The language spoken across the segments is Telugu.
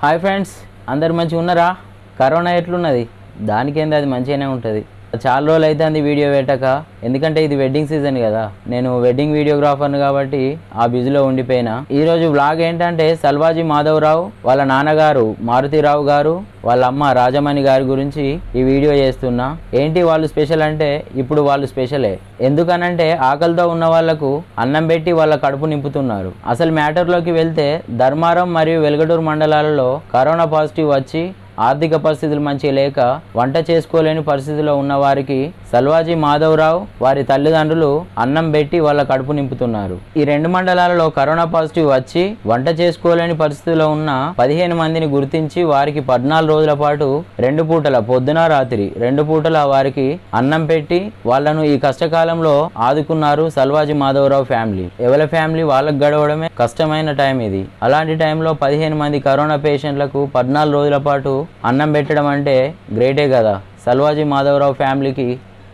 హాయ్ ఫ్రెండ్స్ అందరు మంచిగా ఉన్నారా కరోనా ఎట్లున్నది దానికేంది అది మంచిగానే ఉంటుంది చాలా రోజులు అయితే అంది వీడియో పెట్టక ఎందుకంటే ఇది వెడ్డింగ్ సీజన్ కదా నేను వెడ్డింగ్ వీడియోగ్రాఫర్ని కాబట్టి ఆ బిజీలో ఉండిపోయినా ఈ రోజు వ్లాగ్ ఏంటంటే సల్వాజీ మాధవరావు వాళ్ళ నాన్నగారు మారుతిరావు గారు వాళ్ళ అమ్మ రాజమణి గారి గురించి ఈ వీడియో చేస్తున్నా ఏంటి వాళ్ళు స్పెషల్ అంటే ఇప్పుడు వాళ్ళు స్పెషలే ఎందుకనంటే ఆకలితో ఉన్న వాళ్లకు అన్నం పెట్టి వాళ్ళ కడుపు నింపుతున్నారు అసలు మ్యాటర్లోకి వెళ్తే ధర్మారం మరియు వెలుగటూరు మండలాలలో కరోనా పాజిటివ్ వచ్చి ఆర్థిక పరిస్థితులు మంచి లేక వంట చేసుకోలేని పరిస్థితిలో ఉన్న వారికి సల్వాజీ మాధవరావు వారి తల్లిదండ్రులు అన్నం పెట్టి వాళ్ళ కడుపు నింపుతున్నారు ఈ రెండు మండలాలలో కరోనా పాజిటివ్ వచ్చి వంట చేసుకోలేని పరిస్థితిలో ఉన్న పదిహేను మందిని గుర్తించి వారికి పద్నాలుగు రోజుల పాటు రెండు పూటల పొద్దున రాత్రి రెండు పూటల వారికి అన్నం పెట్టి వాళ్ళను ఈ కష్టకాలంలో ఆదుకున్నారు సల్వాజీ మాధవరావు ఫ్యామిలీ ఎవరి ఫ్యామిలీ వాళ్ళకు గడవడమే కష్టమైన టైం ఇది అలాంటి టైంలో పదిహేను మంది కరోనా పేషెంట్లకు పద్నాలుగు రోజుల పాటు అన్నం పెట్టడం అంటే గ్రేటే కదా సల్వాజీ మాధవరావు ఫ్యామిలీకి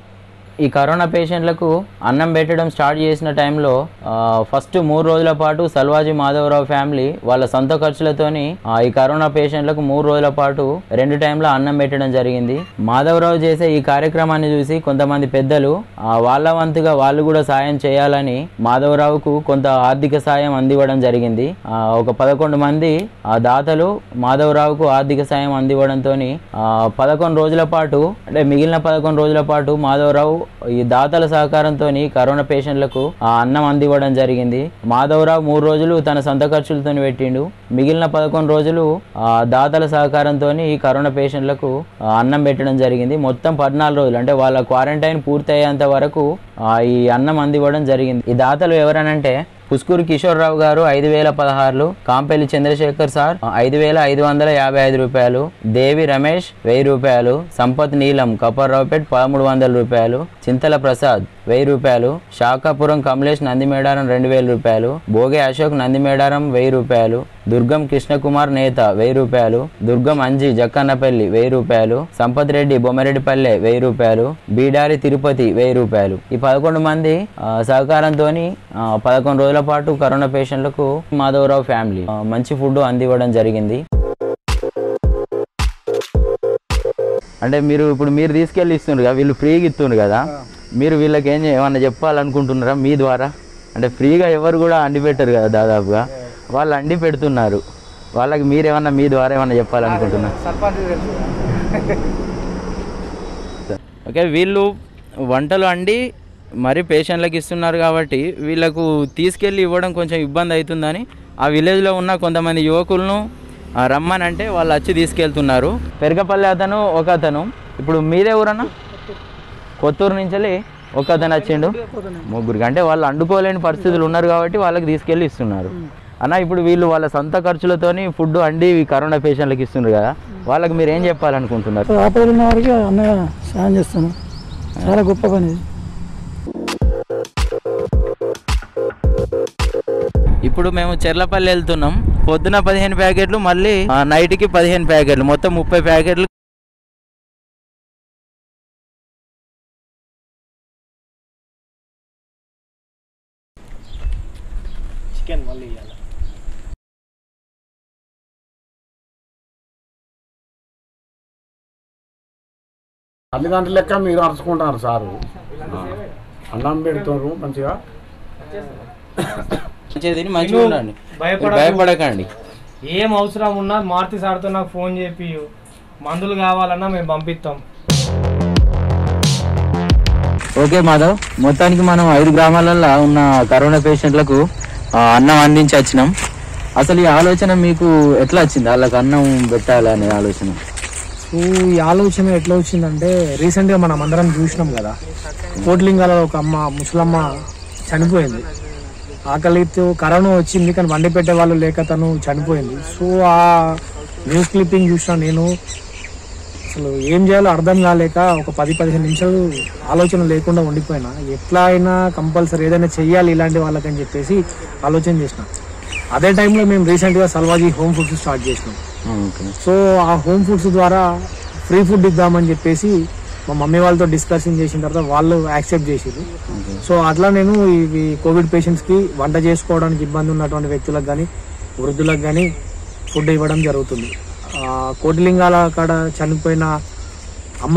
ఈ కరోనా పేషెంట్లకు అన్నం పెట్టడం స్టార్ట్ చేసిన టైంలో ఆ, ఫస్ట్ మూడు రోజుల పాటు సల్వాజీ మాధవరావు ఫ్యామిలీ వాళ్ళ సొంత ఖర్చులతోని ఆ, ఈ కరోనా పేషెంట్లకు మూడు రోజుల పాటు రెండు టైంలో అన్నం పెట్టడం జరిగింది మాధవరావు చేసే ఈ కార్యక్రమాన్ని చూసి కొంతమంది పెద్దలు ఆ, వాళ్ళ వంతుగా వాళ్ళు కూడా సాయం చేయాలని మాధవరావుకు కొంత ఆర్థిక సాయం అందివ్వడం జరిగింది ఆ, ఒక పదకొండు మంది ఆ, దాతలు మాధవరావుకు ఆర్థిక సాయం అందివ్వడంతో పదకొండు రోజుల పాటు అంటే మిగిలిన పదకొండు రోజుల పాటు మాధవరావు ఈ దాతల సహకారంతో కరోనా పేషెంట్లకు ఆ అన్నం అందివ్వడం జరిగింది మాధవరావు మూడు రోజులు తన సొంత ఖర్చులతో పెట్టిండు మిగిలిన పదకొండు రోజులు ఆ దాతల సహకారంతో ఈ కరోనా పేషెంట్లకు ఆ, అన్నం పెట్టడం జరిగింది మొత్తం పద్నాలుగు రోజులు అంటే వాళ్ళ క్వారంటైన్ పూర్తయ్యేంత వరకు ఆ, ఈ అన్నం అందివ్వడం జరిగింది ఈ దాతలు ఎవరనంటే పుస్కూరు కిషోర్రావు గారు ఐదు వేల పదహారులు కాంపల్లి చంద్రశేఖర్ సార్ ఐదు వేల ఐదు వందల యాభై ఐదు రూపాయలు దేవి రమేష్ వెయ్యి రూపాయలు సంపత్ నీలం కపర్రావుపేట్ పదమూడు వందల రూపాయలు చింతల ప్రసాద్ వెయ్యి రూపాయలు శాఖాపురం కమలేష్ నందిమేడారం రెండు వేల రూపాయలు భోగే అశోక్ నందిమేడారం వెయ్యి రూపాయలు దుర్గం కృష్ణకుమార్ నేత వెయ్యి రూపాయలు దుర్గం అంజి జక్కన్నపల్లి వెయ్యి రూపాయలు సంపత్ రెడ్డి బొమ్మరెడ్డిపల్లె వెయ్యి రూపాయలు బీడారి తిరుపతి వెయ్యి రూపాయలు ఈ పదకొండు మంది ఆ, సహకారంతోని ఆ, పదకొండు రోజుల పాటు కరోనా పేషెంట్లకు మాధవరావు ఫ్యామిలీ ఆ, మంచి ఫుడ్ అందివ్వడం జరిగింది అంటే మీరు ఇప్పుడు మీరు తీసుకెళ్ళి ఇస్తుండ్రు కదా వీళ్ళు ఫ్రీగా ఇస్తుండ్రు కదా మీరు వీళ్ళకి ఏం చే- ఏమన్నా చెప్పాలనుకుంటున్నారా మీ ద్వారా అంటే ఫ్రీగా ఎవరు కూడా అండి పెట్టరు కదా దాదాపుగా వాళ్ళు అండి పెడుతున్నారు వాళ్ళకి మీరు ఏమన్నా మీ ద్వారా ఏమన్నా చెప్పాలనుకుంటున్నారు సర్పంచ్ తెలుసు ఓకే వీళ్ళు వంటలు అండి మరి పేషెంట్లకు ఇస్తున్నారు కాబట్టి వీళ్ళకు తీసుకెళ్ళి ఇవ్వడం కొంచెం ఇబ్బంది అవుతుందని ఆ విలేజ్లో ఉన్న కొంతమంది యువకులను ఆ, రమ్మనంటే వాళ్ళు వచ్చి తీసుకెళ్తున్నారు పెరగపల్లి అతను ఒక అతను ఇప్పుడు మీదే ఊరన్నా కొత్తూరు నుంచి ఒక అతను వచ్చిండు ముగ్గురికి అంటే వాళ్ళు అండుకోలేని పరిస్థితులు ఉన్నారు కాబట్టి వాళ్ళకి తీసుకెళ్ళి ఇస్తున్నారు అన్న ఇప్పుడు వీళ్ళు వాళ్ళ సొంత ఖర్చులతోని ఫుడ్ అండి ఈ కరోనా పేషెంట్లకు ఇస్తున్నారు కదా వాళ్ళకి మీరు ఏం చెప్పాలనుకుంటున్నారు ఆపదలు ఉన్న వారికి అన్నయ్య సాయం చేస్తాను చాలా గొప్ప పని ఇది. ఇప్పుడు మేము చెర్లపల్లి వెళ్తున్నాం పొద్దున పదిహేను ప్యాకెట్లు మళ్ళీ ఆ, నైట్కి పదిహేను ప్యాకెట్లు మొత్తం ముప్పై ప్యాకెట్లు చికెన్ మళ్ళీ ఇవ్వాలి తల్లిదండ్రుల లెక్క మీరు అరుచుకుంటున్నారు సారు అన్నం పెడుతున్నారు మంచిగా మంచిగా తిని మంచిగా ఉండండి భయపడకు. భయపడకండి ఏం అవసరం ఉన్నా మారుతి సార్తో నాకు ఫోన్ చేపి మందులు కావాలన్నా మేము పంపిస్తాం ఓకే మాధవ్ మొత్తానికి మనం ఐదు గ్రామాలలో ఉన్న కరోనా పేషెంట్లకు ఆ, అన్నం అందించి వచ్చినాం అసలు ఈ ఆలోచన మీకు ఎట్లా వచ్చింది వాళ్ళకి అన్నం పెట్టాలనే ఆలోచన సో ఈ ఆలోచన ఎట్లా వచ్చిందంటే రీసెంట్గా మనం అందరం చూసినాం కదా కోట్లింగాలో ఒక అమ్మ ముసలమ్మ చనిపోయింది ఆకలితో కరోనా వచ్చింది కానీ వండి పెట్టే వాళ్ళు లేక తను చనిపోయింది సో ఆ న్యూస్ క్లిప్పింగ్ చూసిన నేను అసలు ఏం చేయాలో అర్థం కాలేక ఒక పది పదిహేను నిమిషాలు ఆలోచన లేకుండా ఉండిపోయినా ఎట్లా అయినా కంపల్సరీ ఏదైనా చెయ్యాలి ఇలాంటి వాళ్ళకని చెప్పేసి ఆలోచన చేసిన అదే టైంలో మేము రీసెంట్గా సల్వాజీ హోమ్ ఫుడ్స్ స్టార్ట్ చేసినాం ఓకే సో ఆ హోమ్ ఫుడ్స్ ద్వారా ఫ్రీ ఫుడ్ ఇద్దామని చెప్పేసి మా మమ్మీ వాళ్ళతో డిస్కషన్ చేసిన తర్వాత వాళ్ళు యాక్సెప్ట్ చేసారు సో అట్లా నేను ఇవి కోవిడ్ పేషెంట్స్కి వంట చేసుకోవడానికి ఇబ్బంది ఉన్నటువంటి వ్యక్తులకు కానీ వృద్ధులకు కానీ ఫుడ్ ఇవ్వడం జరుగుతుంది ఆ, కోటిలింగాల కాడ చనిపోయిన అమ్మ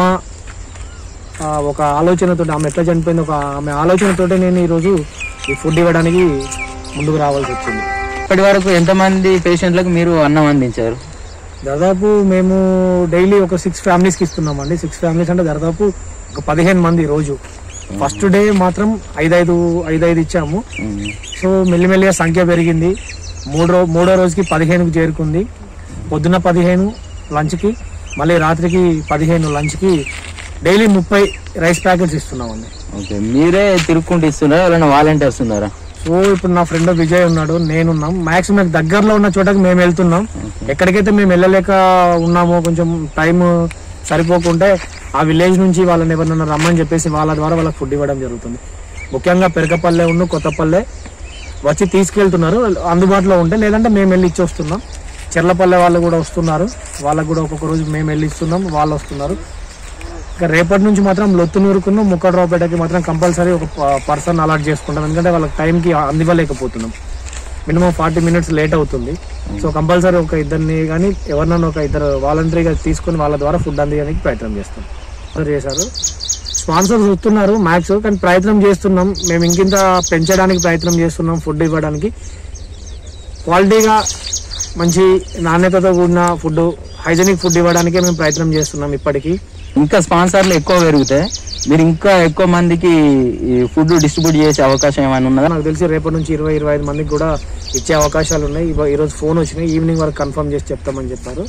ఆ, ఒక ఆలోచనతో ఆమె ఎట్లా చనిపోయింది ఒక ఆమె ఆలోచనతోటే నేను ఈరోజు ఈ ఫుడ్ ఇవ్వడానికి ముందుకు రావాల్సి వచ్చింది ఇప్పటి వరకు ఎంతమంది పేషెంట్లకు మీరు అన్నం అందించారు దాదాపు మేము డైలీ ఒక సిక్స్ ఫ్యామిలీస్కి ఇస్తున్నామండి సిక్స్ ఫ్యామిలీస్ అంటే దాదాపు ఒక పదిహేను మంది రోజు ఫస్ట్ డే మాత్రం ఐదైదు ఐదైదు ఇచ్చాము సో మెల్లిమెల్లిగా సంఖ్య పెరిగింది మూడో మూడో రోజుకి పదిహేనుకు చేరుకుంది పొద్దున పదిహేను లంచ్కి మళ్ళీ రాత్రికి పదిహేను లంచ్కి డైలీ ముప్పై రైస్ ప్యాకెట్స్ ఇస్తున్నామండి ఓకే మీరే తిరుక్కుంటూ ఇస్తున్నారా ఎవరైనా వాలంటీర్స్ ఉన్నారా సో ఇప్పుడు నా ఫ్రెండ్ విజయ్ ఉన్నాడు నేనున్నాం మాక్సిమం దగ్గరలో ఉన్న చోటకి మేము వెళ్తున్నాం ఎక్కడికైతే మేము వెళ్ళలేక ఉన్నామో కొంచెం టైం సరిపోకుంటే ఆ విలేజ్ నుంచి వాళ్ళని ఎవరినైనా రమ్మని చెప్పేసి వాళ్ళ ద్వారా వాళ్ళకి ఫుడ్ ఇవ్వడం జరుగుతుంది ముఖ్యంగా పెరకపల్లె ఉన్న కొత్తపల్లె వచ్చి తీసుకెళ్తున్నారు అందుబాటులో ఉంటే లేదంటే మేము వెళ్ళి ఇచ్చి వస్తున్నాం చెర్లపల్లె వాళ్ళు కూడా వస్తున్నారు వాళ్ళకు కూడా ఒక్కొక్క రోజు మేము వెళ్ళి ఇస్తున్నాం వాళ్ళు వస్తున్నారు ఇంకా రేపటి నుంచి మాత్రం లొత్తునూరుకున్న ముక్కడ్రావుపేటకి మాత్రం కంపల్సరీ ఒక పర్సన్ అలాట్ చేసుకుంటాం ఎందుకంటే వాళ్ళకి టైంకి అందివ్వలేకపోతున్నాం మినిమం ఫార్టీ మినిట్స్ లేట్ అవుతుంది సో కంపల్సరీ ఒక ఇద్దరిని కానీ ఎవరినైనా ఒక ఇద్దరు వాలంటరీగా తీసుకొని వాళ్ళ ద్వారా ఫుడ్ అందించడానికి ప్రయత్నం చేస్తాం అందరూ చేశారు స్పాన్సర్స్ వస్తున్నారు మ్యాక్స్ కానీ ప్రయత్నం చేస్తున్నాం మేము ఇంకింత పెంచడానికి ప్రయత్నం చేస్తున్నాం ఫుడ్ ఇవ్వడానికి క్వాలిటీగా మంచి నాణ్యతతో కూడిన ఫుడ్ హైజెనిక్ ఫుడ్ ఇవ్వడానికే మేము ప్రయత్నం చేస్తున్నాం ఇప్పటికీ ఇంకా స్పాన్సర్లు ఎక్కువ పెరిగితే మీరు ఇంకా ఎక్కువ మందికి ఈ ఫుడ్ డిస్ట్రిబ్యూట్ చేసే అవకాశం ఏమైనా ఉన్నదా నాకు తెలిసి రేపటి నుంచి ఇరవై ఇరవై ఐదు మందికి కూడా ఇచ్చే అవకాశాలు ఉన్నాయి ఇవ- ఈరోజు ఫోన్ వచ్చినాయి ఈవినింగ్ వరకు కన్ఫర్మ్ చేసి చెప్తామని చెప్పారు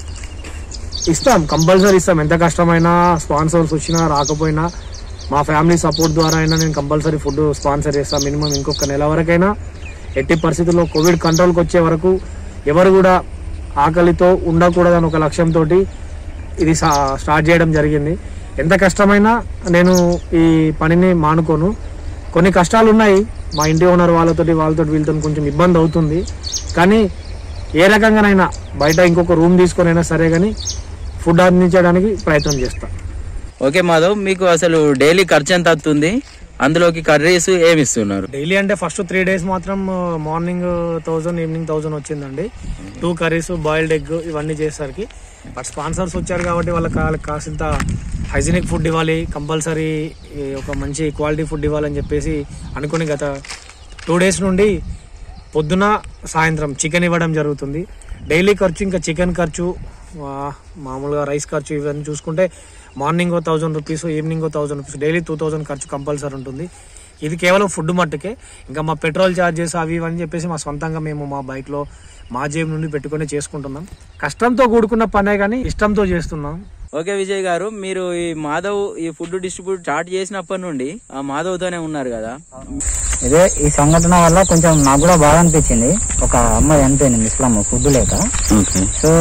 ఇస్తాం కంపల్సరీ ఇస్తాం ఎంత కష్టమైనా స్పాన్సర్స్ వచ్చినా రాకపోయినా మా ఫ్యామిలీ సపోర్ట్ ద్వారా అయినా నేను కంపల్సరీ ఫుడ్ స్పాన్సర్ చేస్తాను మినిమం ఇంకొక నెల వరకైనా ఎట్టి పరిస్థితుల్లో కోవిడ్ కంట్రోల్కి వచ్చే వరకు ఎవరు కూడా ఆకలితో ఉండకూడదని ఒక లక్ష్యంతో ఇది సా- స్టార్ట్ చేయడం జరిగింది ఎంత కష్టమైనా నేను ఈ పనిని మానుకోను కొన్ని కష్టాలు ఉన్నాయి మా ఇంటి ఓనర్ వాళ్ళతోటి వాళ్ళతో వీళ్ళతో కొంచెం ఇబ్బంది అవుతుంది కానీ ఏ రకంగానైనా బయట ఇంకొక రూమ్ తీసుకొనైనా సరే కానీ ఫుడ్ అందించడానికి ప్రయత్నం చేస్తాను ఓకే మాధవ్ మీకు అసలు డైలీ ఖర్చు ఎంత అవుతుంది అందులోకి కర్రీస్ ఏమి ఇస్తున్నారు డైలీ అంటే ఫస్ట్ త్రీ డేస్ మాత్రం మార్నింగ్ థౌజండ్ ఈవినింగ్ థౌజండ్ వచ్చిందండి టూ కర్రీస్ బాయిల్డ్ ఎగ్ ఇవన్నీ చేసేసరికి బట్ స్పాన్సర్స్ వచ్చారు కాబట్టి వాళ్ళకి వాళ్ళకి కాసింత హైజీనిక్ ఫుడ్ ఇవ్వాలి కంపల్సరీ ఒక మంచి క్వాలిటీ ఫుడ్ ఇవ్వాలని చెప్పేసి అనుకుని గత టూ డేస్ నుండి పొద్దున సాయంత్రం చికెన్ ఇవ్వడం జరుగుతుంది డైలీ ఖర్చు ఇంకా చికెన్ ఖర్చు ఆ, మామూలుగా రైస్ ఖర్చు ఇవన్నీ చూసుకుంటే morning thousand rupees evening thousand rupees daily two thousand ఖర్చు కంపల్సరీ ఉంటుంది ఇది కేవలం ఫుడ్ మట్టుకే ఇంకా మా పెట్రోల్ ఛార్జెస్ అవి ఇవని చెప్పేసి మా సొంతంగా మేము మా బైక్లో మా జేబు నుండి పెట్టుకొని చేసుకుంటున్నాం కష్టంతో కూడుకున్న పనే కానీ ఇష్టంతో చేస్తున్నాం ఓకే విజయ్ గారు మీరు ఈ మాధవ్ ఈ ఫుడ్ డిస్ట్రిబ్యూట్ స్టార్ట్ చేసినప్పటి నుండి ఆ మాధవ్ తోనే ఉన్నారు కదా ఇదే ఈ సంఘటన వల్ల కొంచెం నాకు కూడా బాగా అనిపించింది ఒక అమ్మాయి చనిపోయింది ముస్లాం ఫుడ్ లేక ఓకే సో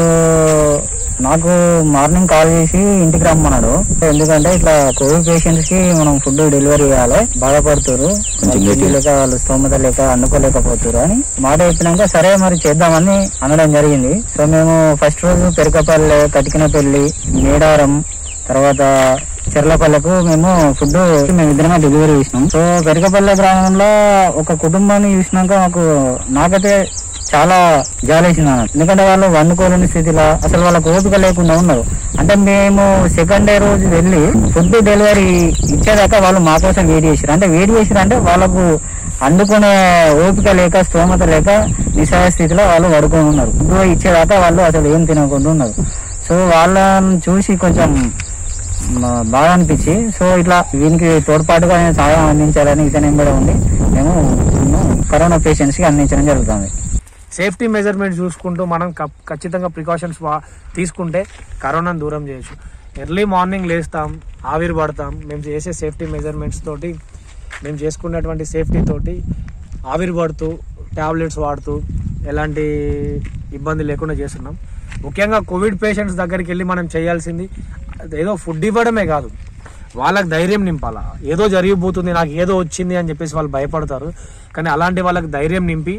నాకు మార్నింగ్ కాల్ చేసి ఇంటికి రమ్మన్నాడు ఎందుకంటే ఇట్లా కోవిడ్ పేషెంట్స్ కి మనం ఫుడ్ డెలివరీ చేయాలి బాధపడుతున్నారు ఫుడ్ లేక వాళ్ళు స్తోమత లేక అందుకోలేకపోతున్నారు అని మాట చెప్పినాక సరే మరి చేద్దామని అనడం జరిగింది సో మేము ఫస్ట్ రోజు పెరకపల్లె కటికినపల్లి మేడారం తర్వాత చెర్లపల్లెకు మేము ఫుడ్ మేము ఇద్దరమే డెలివరీ చేసినాం సో పెరకపల్లె గ్రామంలో ఒక కుటుంబాన్ని చూసినాక మాకు నాకైతే చాలా జాలేసింది అన్నట్టు ఎందుకంటే వాళ్ళు వండుకోలేని స్థితిలో అసలు వాళ్ళకు ఓపిక లేకుండా ఉన్నారు అంటే మేము సెకండ్ డే రోజు వెళ్ళి ఫుడ్ డెలివరీ ఇచ్చేదాకా వాళ్ళు మా కోసం వెయిట్ చేసారు అంటే వెయిట్ చేసారు అంటే వాళ్ళకు అందుకునే ఓపిక లేక స్తోమత లేక నిస్సహాయ స్థితిలో వాళ్ళు పడుకొని ఉన్నారు ఫుడ్ ఇచ్చేదాకా వాళ్ళు అసలు ఏం తినకుండా ఉన్నారు సో వాళ్ళని చూసి కొంచెం మ- బాగా అనిపించి సో ఇట్లా దీనికి తోడ్పాటుగా నేను సహాయం అందించాలని ఇతను కూడా ఉంది మేము కరోనా పేషెంట్స్ కి అందించడం జరుగుతుంది సేఫ్టీ మెజర్మెంట్ చూసుకుంటూ మనం కప్- ఖచ్చితంగా ప్రికాషన్స్ తీసుకుంటే కరోనాను దూరం చేయొచ్చు ఎర్లీ మార్నింగ్ లేస్తాం ఆవిరి పడతాం మేము చేసే సేఫ్టీ మెజర్మెంట్స్ తోటి మేము చేసుకున్నటువంటి సేఫ్టీ తోటి ఆవిరి పడుతూ టాబ్లెట్స్ వాడుతూ ఎలాంటి ఇబ్బంది లేకుండా చేస్తున్నాం ముఖ్యంగా కోవిడ్ పేషెంట్స్ దగ్గరికి వెళ్ళి మనం చేయాల్సింది ఏదో ఫుడ్ ఇవ్వడమే కాదు వాళ్ళకి ధైర్యం నింపాలా ఏదో జరిగిపోతుంది నాకు ఏదో వచ్చింది అని చెప్పేసి వాళ్ళు భయపడతారు కానీ అలాంటి వాళ్ళకి ధైర్యం నింపి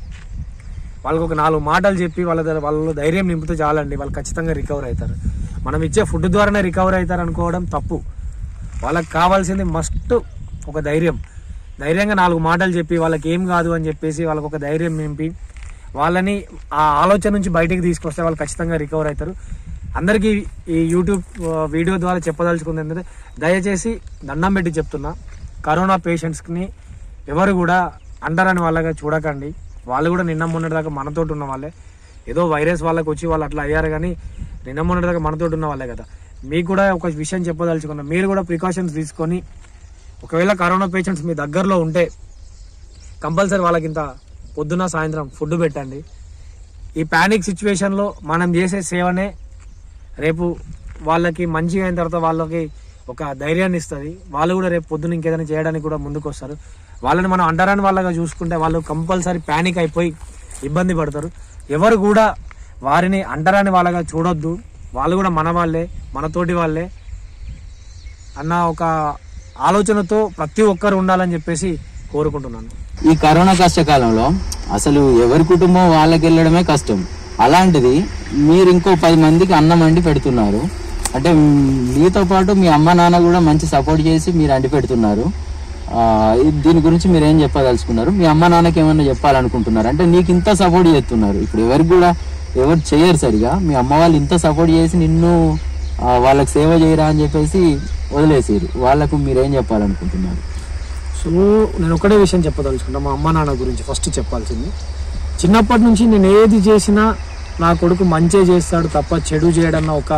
వాళ్ళకి ఒక నాలుగు మాటలు చెప్పి వాళ్ళ దగ్గర వాళ్ళు ధైర్యం నింపితే చాలండి వాళ్ళు ఖచ్చితంగా రికవర్ అవుతారు మనం ఇచ్చే ఫుడ్ ద్వారానే రికవర్ అవుతారు అనుకోవడం తప్పు వాళ్ళకి కావాల్సింది మస్ట్ ఒక ధైర్యం ధైర్యంగా నాలుగు మాటలు చెప్పి వాళ్ళకి ఏం కాదు అని చెప్పేసి వాళ్ళకి ఒక ధైర్యం నింపి వాళ్ళని ఆ ఆలోచన నుంచి బయటికి తీసుకొస్తే వాళ్ళు ఖచ్చితంగా రికవర్ అవుతారు అందరికీ ఈ యూట్యూబ్ ఆ, వీడియో ద్వారా చెప్పదలుచుకుంది ఏంటంటే దయచేసి దండం పెట్టి చెప్తున్నా కరోనా పేషెంట్స్ని ఎవరు కూడా అండరని వాళ్ళగా చూడకండి వాళ్ళు కూడా నిన్న మొన్నటిదాకా మనతోటి ఉన్న వాళ్ళే ఏదో వైరస్ వాళ్ళకి వచ్చి వాళ్ళు అట్లా అయ్యారు కానీ నిన్న మొన్నటిదాకా మనతోటి ఉన్న వాళ్ళే కదా మీకు కూడా ఒక విషయం చెప్పదలుచుకున్నా మీరు కూడా ప్రికాషన్స్ తీసుకొని ఒకవేళ కరోనా పేషెంట్స్ మీ దగ్గరలో ఉంటే కంపల్సరీ వాళ్ళకి ఇంత పొద్దున సాయంత్రం ఫుడ్ పెట్టండి ఈ ప్యానిక్ సిచ్యువేషన్లో మనం చేసే సేవనే రేపు వాళ్ళకి మంచిగా అయిన తర్వాత వాళ్ళకి ఒక ధైర్యాన్ని ఇస్తుంది వాళ్ళు కూడా రేపు పొద్దున ఇంకేదైనా చేయడానికి కూడా ముందుకు వస్తారు వాళ్ళని మనం అంటరాని వాళ్ళగా చూసుకుంటే వాళ్ళు కంపల్సరీ ప్యానిక్ అయిపోయి ఇబ్బంది పడతారు ఎవరు కూడా వారిని అంటరాని వాళ్ళగా చూడొద్దు వాళ్ళు కూడా మన వాళ్ళే మనతోటి వాళ్ళే అన్న ఒక ఆలోచనతో ప్రతి ఒక్కరు ఉండాలని చెప్పేసి కోరుకుంటున్నాను ఈ కరోనా కష్టకాలంలో అసలు ఎవరి కుటుంబం వాళ్ళకి వెళ్ళడమే కష్టం అలాంటిది మీరు ఇంకో పది మందికి అన్నం వండి పెడుతున్నారు అంటే మీతో పాటు మీ అమ్మ నాన్న కూడా మంచి సపోర్ట్ చేసి మీరు అండి పెడుతున్నారు ఆ, ఇది- దీని గురించి మీరు ఏం చెప్పదలుచుకున్నారు మీ అమ్మ నాన్నకి ఏమన్నా చెప్పాలనుకుంటున్నారు అంటే నీకు ఇంత సపోర్ట్ చేస్తున్నారు ఇప్పుడు ఎవరికి కూడా ఎవరు చేయరు సరిగా మీ అమ్మ వాళ్ళు ఇంత సపోర్ట్ చేసి నిన్ను ఆ, వాళ్ళకి సేవ చేయరా అని చెప్పేసి వదిలేసారు వాళ్ళకు మీరేం చెప్పాలనుకుంటున్నారు సో నేను ఒకటే విషయం చెప్పదలుచుకుంటా మా అమ్మ నాన్న గురించి ఫస్ట్ చెప్పాల్సింది చిన్నప్పటి నుంచి నేను ఏది చేసినా నా కొడుకు మంచే చేస్తాడు తప్ప చెడు చేయడన్న ఒక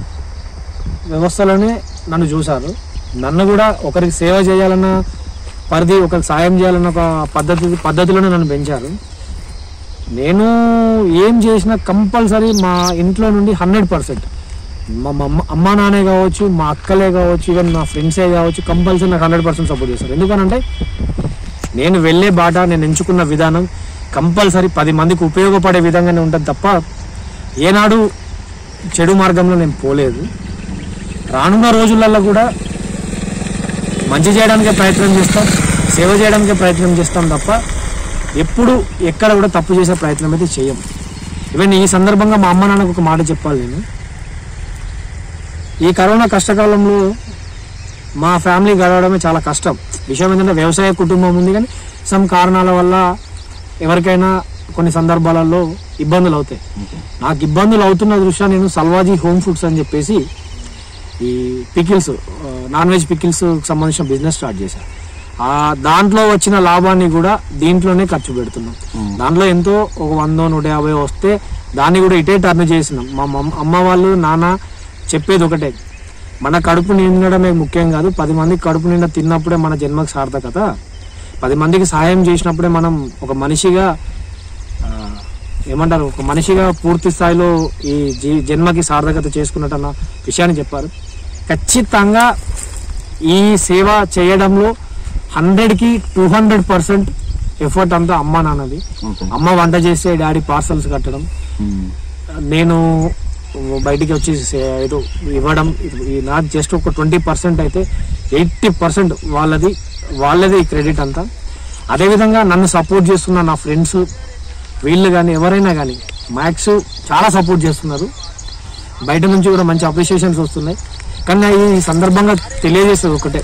వ్యవస్థలోనే నన్ను చూశారు నన్ను కూడా ఒకరికి సేవ చేయాలన్న పరిధి ఒకరికి సాయం చేయాలన్న ఒక పద్ధతి పద్ధతిలోనే నన్ను పెంచారు నేను ఏం చేసినా కంపల్సరీ మా ఇంట్లో నుండి హండ్రెడ్ పర్సెంట్ మా మా అమ్మ అమ్మా నాన్నే కావచ్చు మా అక్కలే కావచ్చు ఈవెన్ మా ఫ్రెండ్సే కావచ్చు కంపల్సరీ నాకు హండ్రెడ్ పర్సెంట్ సపోర్ట్ చేస్తారు ఎందుకనంటే నేను వెళ్ళే బాట నేను ఎంచుకున్న విధానం కంపల్సరీ పది మందికి ఉపయోగపడే విధంగానే ఉంటుంది తప్ప ఏనాడు చెడు మార్గంలో నేను పోలేదు రానున్న రోజులలో కూడా మంచి చేయడానికే ప్రయత్నం చేస్తాం సేవ చేయడానికే ప్రయత్నం చేస్తాం తప్ప ఎప్పుడు ఎక్కడ కూడా తప్పు చేసే ప్రయత్నం అయితే చేయం ఈవెన్ ఈ సందర్భంగా మా అమ్మ నాన్నకు ఒక మాట చెప్పాలి నేను ఈ కరోనా కష్టకాలంలో మా ఫ్యామిలీ గడవడమే చాలా కష్టం విషయం ఏంటంటే వ్యవసాయ కుటుంబం ఉంది కానీ సమ్ కారణాల వల్ల ఎవరికైనా కొన్ని సందర్భాలలో ఇబ్బందులు అవుతాయి నాకు ఇబ్బందులు అవుతున్న దృష్ట్యా నేను సల్వాజీ హోమ్ ఫుడ్స్ అని చెప్పేసి ఈ పికిల్స్ నాన్ వెజ్ పికిల్స్ సంబంధించిన బిజినెస్ స్టార్ట్ చేశాను ఆ దాంట్లో వచ్చిన లాభాన్ని కూడా దీంట్లోనే ఖర్చు పెడుతున్నాం దాంట్లో ఎంతో ఒక వందో నూట యాభై వస్తే దాన్ని కూడా ఇటే టర్న్ చేసినాం మా మమ్- అమ్మ వాళ్ళు నాన్న చెప్పేది ఒకటే మన కడుపు నిండడమే ముఖ్యం కాదు పది మందికి కడుపు నిండా తిన్నప్పుడే మన జన్మకు సార్థకత పది మందికి సహాయం చేసినప్పుడే మనం ఒక మనిషిగా ఆ, ఏమంటారు ఒక మనిషిగా పూర్తి స్థాయిలో ఈ జీ జన్మకి సార్థకత చేసుకున్నట్టు అన్న విషయాన్ని చెప్పారు ఖచ్చితంగా ఈ సేవ చేయడంలో హండ్రెడ్కి టూ హండ్రెడ్ పర్సెంట్ ఎఫర్ట్ అంతా అమ్మ నాన్నది ఓకే అమ్మ వంట చేస్తే డాడీ పార్సల్స్ కట్టడం నేను బయటికి వచ్చి సే- ఏదో ఇవ్వడం ఇది- ఈ నాకు జస్ట్ ఒక ట్వంటీ పర్సెంట్ అయితే ఎయిటీ పర్సెంట్ వాళ్ళది వాళ్ళది క్రెడిట్ అంతా అదేవిధంగా నన్ను సపోర్ట్ చేస్తున్న నా ఫ్రెండ్స్ వీళ్ళు కానీ ఎవరైనా కానీ మ్యాక్స్ చాలా సపోర్ట్ చేస్తున్నారు బయట నుంచి కూడా మంచి అప్రిషియేషన్స్ వస్తున్నాయి కానీ ఈ సందర్భంగా తెలియజేసేది ఒకటే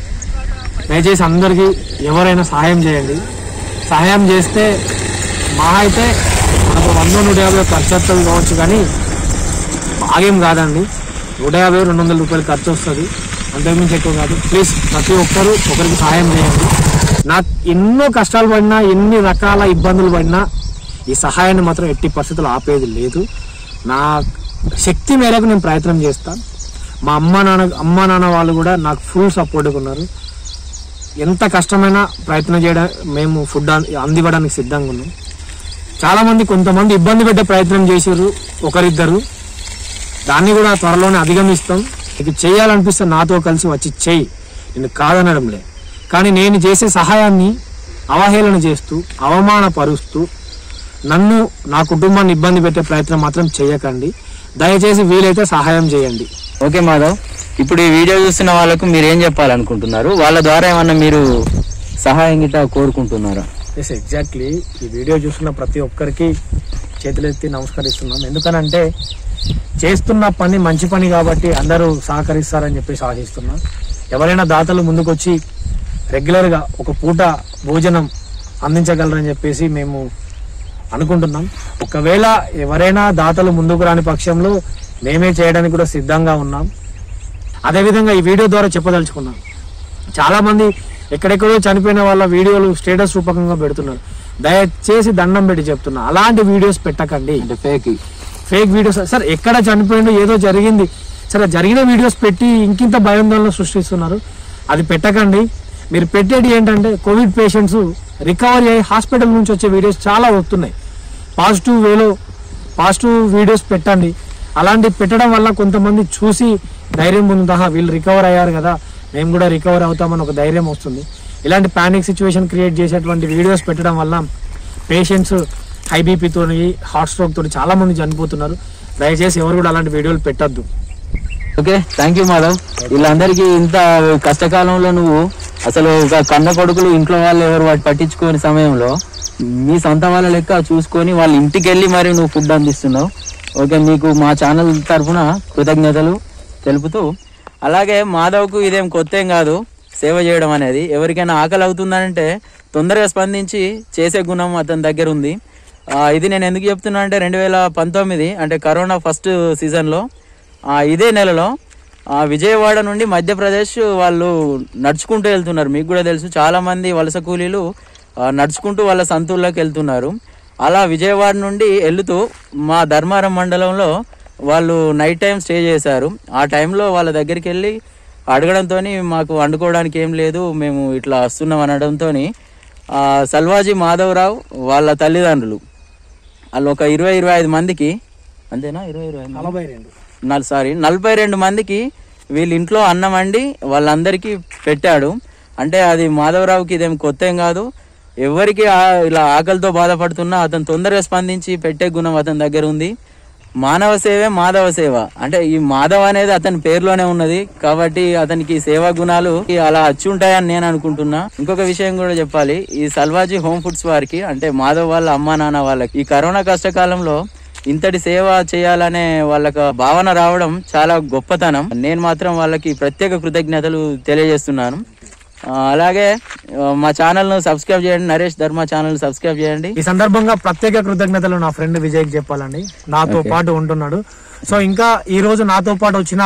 దయచేసి అందరికీ ఎవరైనా సహాయం చేయండి సహాయం చేస్తే మా అయితే మనకు వంద నూట యాభై ఖర్చు వస్తుంది కావచ్చు కానీ బాగేం కాదండి నూట యాభై రెండు వందల రూపాయలు ఖర్చు వస్తుంది అంతకుమించి ఎక్కువ కాదు ప్లీజ్ ప్రతి ఒక్కరూ ఒకరికి సహాయం చేయండి నాకు ఎన్నో కష్టాలు పడినా ఎన్ని రకాల ఇబ్బందులు పడినా ఈ సహాయాన్ని మాత్రం ఎట్టి పరిస్థితులు ఆపేది లేదు నా శక్తి మేరకు నేను ప్రయత్నం చేస్తాను మా అమ్మ నాన్న అమ్మ నాన్న వాళ్ళు కూడా నాకు ఫుల్ సపోర్ట్గా ఉన్నారు ఎంత కష్టమైనా ప్రయత్నం చేయడం మేము ఫుడ్ అం- అందివ్వడానికి సిద్ధంగా ఉన్నాం చాలా మంది కొంతమంది ఇబ్బంది పెట్టే ప్రయత్నం చేసారు ఒకరిద్దరు దాన్ని కూడా త్వరలోనే అధిగమిస్తాం నీకు చేయాలనిపిస్తే నాతో కలిసి వచ్చి చెయ్యి నేను కాదనడంలే కానీ నేను చేసే సహాయాన్ని అవహేళన చేస్తూ అవమానపరుస్తూ నన్ను నా కుటుంబాన్ని ఇబ్బంది పెట్టే ప్రయత్నం మాత్రం చేయకండి దయచేసి వీలైతే సహాయం చేయండి ఓకే మాధవ్ ఇప్పుడు ఈ వీడియో చూస్తున్న వాళ్ళకు మీరు ఏం చెప్పాలనుకుంటున్నారు వాళ్ళ ద్వారా ఏమన్నా మీరు సహాయం గిట్ట కోరుకుంటున్నారా ఎస్ ఎగ్జాక్ట్లీ ఈ వీడియో చూస్తున్న ప్రతి ఒక్కరికి చేతులెత్తి నమస్కరిస్తున్నాం ఎందుకనంటే చేస్తున్న పని మంచి పని కాబట్టి అందరూ సహకరిస్తారని చెప్పేసి ఆశిస్తున్నా ఎవరైనా దాతలు ముందుకొచ్చి రెగ్యులర్గా ఒక పూట భోజనం అందించగలరని చెప్పేసి మేము అనుకుంటున్నాం ఒకవేళ ఎవరైనా దాతలు ముందుకు రాని పక్షంలో మేమే చేయడానికి కూడా సిద్ధంగా ఉన్నాం అదేవిధంగా ఈ వీడియో ద్వారా చెప్పదలుచుకున్నాం చాలా మంది ఎక్కడెక్కడో చనిపోయిన వాళ్ళ వీడియోలు స్టేటస్ రూపకంగా పెడుతున్నారు దయచేసి దండం పెట్టి చెప్తున్నా అలాంటి వీడియోస్ పెట్టకండి అంటే ఫేక్ ఫేక్ వీడియోస్ సార్ ఎక్కడ చనిపోయిందో ఏదో జరిగింది సరే జరిగిన వీడియోస్ పెట్టి ఇంకింత భయాందోళన సృష్టిస్తున్నారు అది పెట్టకండి మీరు పెట్టేది ఏంటంటే కోవిడ్ పేషెంట్స్ రికవరీ అయ్యి హాస్పిటల్ నుంచి వచ్చే వీడియోస్ చాలా వస్తున్నాయి పాజిటివ్ వేలో పాజిటివ్ వీడియోస్ పెట్టండి అలాంటి పెట్టడం వల్ల కొంతమంది చూసి ధైర్యం పొందుతా వీళ్ళు రికవర్ అయ్యారు కదా మేము కూడా రికవర్ అవుతామని ఒక ధైర్యం వస్తుంది ఇలాంటి పానిక్ సిచ్యువేషన్ క్రియేట్ చేసేటువంటి వీడియోస్ పెట్టడం వల్ల పేషెంట్స్ హై బీపీతో హార్ట్ స్ట్రోక్ తోటి చాలా మంది చనిపోతున్నారు దయచేసి ఎవరు కూడా అలాంటి వీడియోలు పెట్టద్దు ఓకే థ్యాంక్ యూ మాధవ్ వీళ్ళందరికీ ఇంత కష్టకాలంలో నువ్వు అసలు ఒక కన్న కొడుకులు ఇంట్లో వాళ్ళు ఎవరు వాటి పట్టించుకోని సమయంలో మీ సొంత వాళ్ళ లెక్క చూసుకొని వాళ్ళ ఇంటికి వెళ్ళి మరి నువ్వు ఫుడ్ అందిస్తున్నావు ఓకే నీకు మా ఛానల్ తరఫున కృతజ్ఞతలు తెలుపుతూ అలాగే మాధవ్కు ఇదేం కొత్త ఏం కాదు సేవ చేయడం అనేది ఎవరికైనా ఆకలి అవుతుందంటే తొందరగా స్పందించి చేసే గుణం అతని దగ్గర ఉంది ఆ, ఇది నేను ఎందుకు చెప్తున్నా అంటే రెండు వేల పంతొమ్మిది అంటే కరోనా ఫస్ట్ సీజన్లో ఆ, ఇదే నెలలో ఆ, విజయవాడ నుండి మధ్యప్రదేశ్ వాళ్ళు నడుచుకుంటూ వెళ్తున్నారు మీకు కూడా తెలుసు చాలా మంది వలస కూలీలు ఆ, నడుచుకుంటూ వాళ్ళ సంతుల్లోకి వెళ్తున్నారు అలా విజయవాడ నుండి వెళ్తూ మా ధర్మారం మండలంలో వాళ్ళు నైట్ టైం స్టే చేశారు ఆ టైంలో వాళ్ళ దగ్గరికి వెళ్ళి అడగడంతో మాకు వండుకోవడానికి ఏం లేదు మేము ఇట్లా వస్తున్నాం అనడంతో సల్వాజీ మాధవరావు వాళ్ళ తల్లిదండ్రులు వాళ్ళు ఒక ఇరవై ఇరవై ఐదు మందికి అంతేనా ఇరవై ఇరవై ఐదు మంది? నలభై రెండు నల్ సారీ నలభై రెండు మందికి వీళ్ళ ఇంట్లో అన్నం వండి వాళ్ళందరికీ పెట్టాడు అంటే అది మాధవరావుకి ఇదేం కొత్త ఏం కాదు ఎవరికి ఆ- ఇలా ఆకలితో బాధపడుతున్నా అతను తొందరగా స్పందించి పెట్టే గుణం అతని దగ్గర ఉంది మానవ సేవే మాధవ సేవ అంటే ఈ మాధవ్ అనేది అతని పేరులోనే ఉన్నది కాబట్టి అతనికి ఈ సేవా గుణాలు అలా వచ్చి ఉంటాయని నేను అనుకుంటున్నా ఇంకొక విషయం కూడా చెప్పాలి ఈ సల్వాజీ హోమ్ ఫుడ్స్ వారికి అంటే మాధవ్ వాళ్ళ అమ్మా నాన్న వాళ్ళకి ఈ కరోనా కష్టకాలంలో ఇంతటి సేవ చేయాలనే వాళ్ళకి భావన రావడం చాలా గొప్పతనం నేను మాత్రం వాళ్ళకి ప్రత్యేక కృతజ్ఞతలు తెలియజేస్తున్నాను ఆ, అలాగే ఆ, మా ఛానల్ను సబ్స్క్రైబ్ చేయండి నరేష్ ధర్మ ఛానల్ సబ్స్క్రైబ్ చేయండి ఈ సందర్భంగా ప్రత్యేక కృతజ్ఞతలు నా ఫ్రెండ్ విజయ్కి చెప్పాలండి నాతో పాటు ఉంటున్నాడు సో ఇంకా ఈ రోజు నాతో పాటు వచ్చిన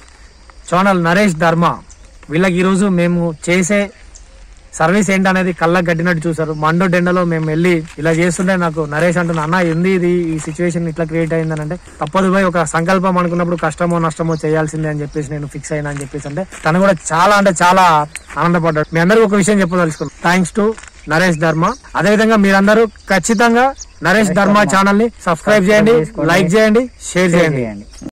ఛానల్ నరేష్ ధర్మ వీళ్ళకి ఈ రోజు మేము చేసే సర్వీస్ ఏంటనేది కళ్ళకు కట్టినట్టు చూసారు మండు డెండలో మేము వెళ్ళి ఇలా చేస్తుంటే నాకు నరేష్ అంటున్నా అన్న ఏంది ఇది ఈ సిచ్యువేషన్ ఇట్లా క్రియేట్ అయిందని అంటే తప్పదు పోయి ఒక సంకల్పం అనుకున్నప్పుడు కష్టమో నష్టమో చేయాల్సిందే అని చెప్పేసి నేను ఫిక్స్ అయినా అని చెప్పేసి అంటే తను కూడా చాలా అంటే చాలా ఆనందపడ్డాడు మీ అందరికీ ఒక విషయం చెప్పదలుచుకున్నాను థ్యాంక్స్ టు నరేష్ ధర్మ అదేవిధంగా మీరందరూ ఖచ్చితంగా నరేష్ ధర్మ ఛానల్ ని సబ్స్క్రైబ్ చేయండి లైక్ చేయండి షేర్ చేయండి చేయండి